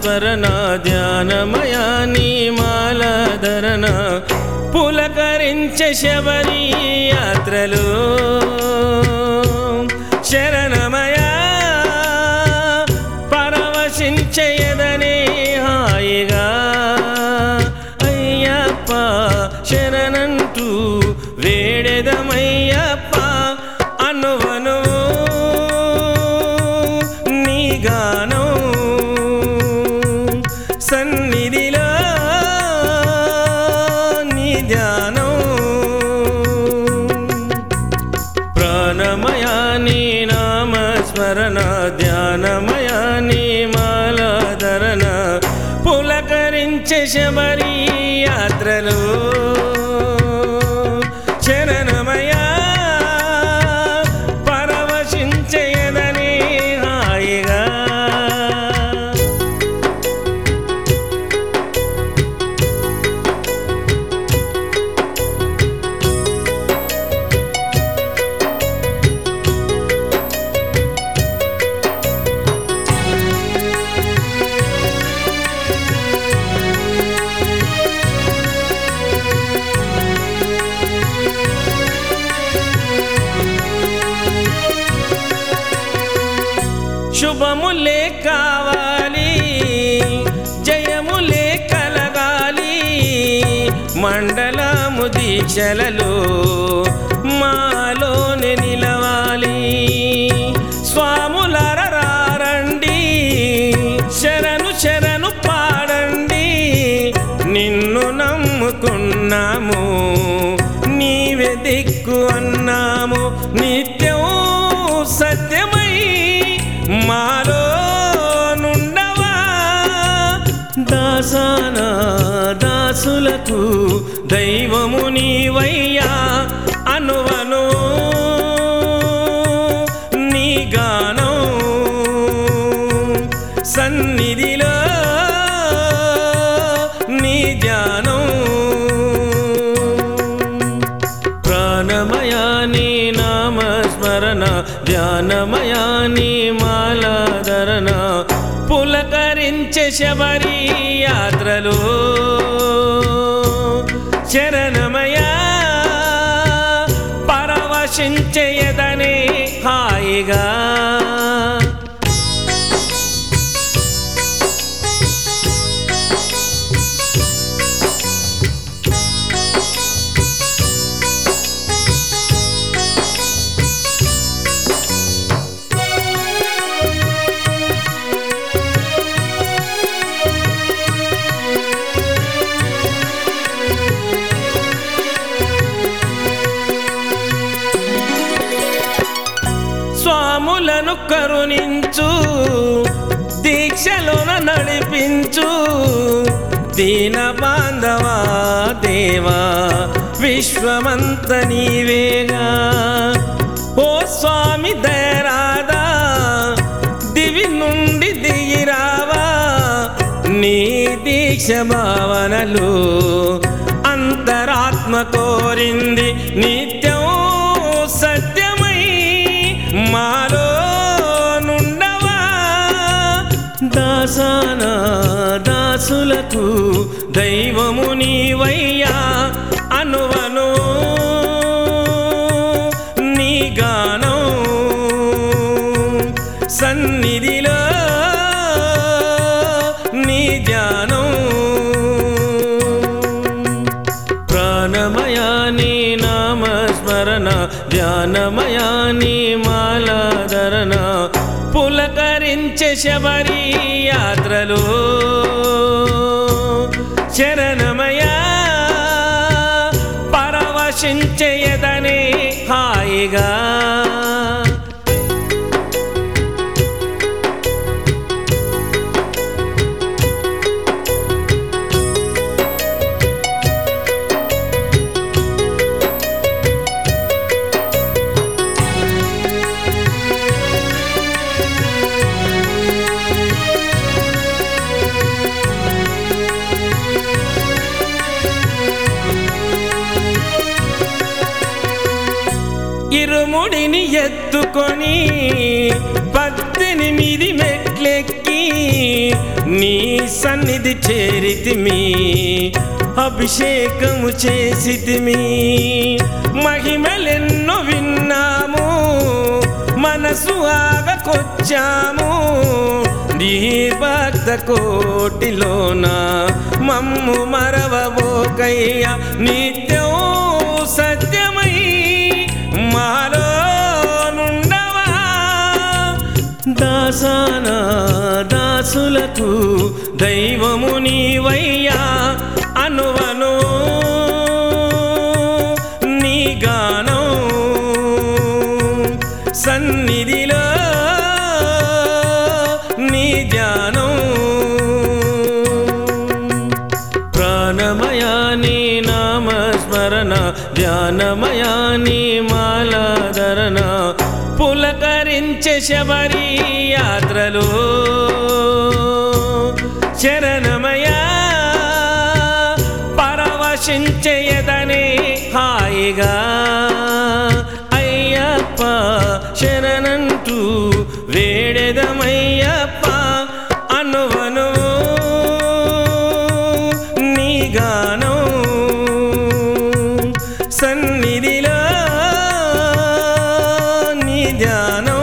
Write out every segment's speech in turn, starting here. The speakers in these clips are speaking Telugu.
స్మరణ ధ్యానమయా నీ మాలాధరణ పులకరించే శబరి యాత్రలు శరణమయా పరవశించయదనే హాయిగా అయ్యప్ప శరణంటూ వేడెదమయ్యప్ప అనువను నీ గానం సన్నిధిలో నీ ధ్యానం ప్రాణమయా నీ నామ స్మరణ ధ్యానమయా నీ మాలాధరణ పులకరించే శబరి యాత్రలు చరణమయా పరవశించయదని హాయిగా శుభములే కావాలి జయములే కలగాలి మండలము దీక్షలలో మాలోనే నిలవాలి స్వాములర రారండి శరణు శరణు పాడండి నిన్ను నమ్ముకున్నాము నీవే దిక్కు అన్నాము నిత్యం సత్యమై మాలో నుండవా దాసాన దాసులకు దైవము నీవయ్యా అనువను నీ గానం సన్నిధిలో నీ ధ్యానం ప్రాణమయా నీ నామ స్మరణ ధ్యానమయా నీ మాలాధరణ పులకరించే శబరి యాత్రలు చరణమయా పరవశించయదనే హాయిగా స్వాములను కరుణించు దీక్షలోన నడిపించు దీన బాంధవా దేవా విశ్వమంత నీవేగా ఓ స్వామి దయరాదా దివి నుండి దిగిరావా నీ దీక్ష భావనలు అంతరాత్మ కోరింది నిత్యం సత్యమై మాలో నుండవా దాసాన దాసులకు దైవము నీవయ్యా అనువను నీ గానం సన్నిధిలో నీ ధ్యానం ప్రాణమయా నీ నామ స్మరణ ధ్యానమయా నీ మాలాధరణ పులకరించే శబరి యాత్రలు చరణమయా పరవశించయదనే హాయిగా ఇరుముడిని ఎత్తుకొని పద్దెనిమిది మెట్లెక్కి నీ సన్నిధి చేరితిమి అభిషేకము చేసితిమి మహిమలెన్నో విన్నాము మనసు ఆగకొచ్చాము నీ భక్త కోటిలోన మమ్ము మరవబోకయ్య నిత్యం సత్యమై మాలో నుండవా దాసాన దాసులకు దైవము నీవయ్యా అనువను నీ గానం సన్నిధిలో నీ ధ్యానం ప్రాణమయా నీ నామస్మరణ ధ్యానమయా నీ మాలాధరణ పులకరించే శబరి యాత్రలో శరణమయా పరవశించేయదనే హాయిగా అయ్యప్ప శరణంటూ వేడెదమయ్యప్ప అనువను నీ గానం సన్నిధిలో నీ ధ్యానం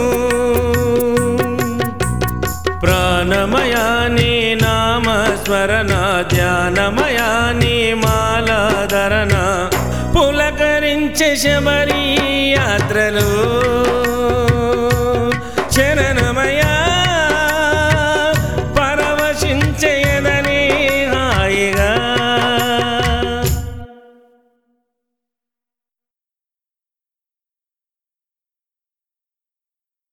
ప్రాణమయా నీ నామస్మరణ ధ్యానమయా నీ మాలాధరణ పులకరించే శబరి యాత్రలో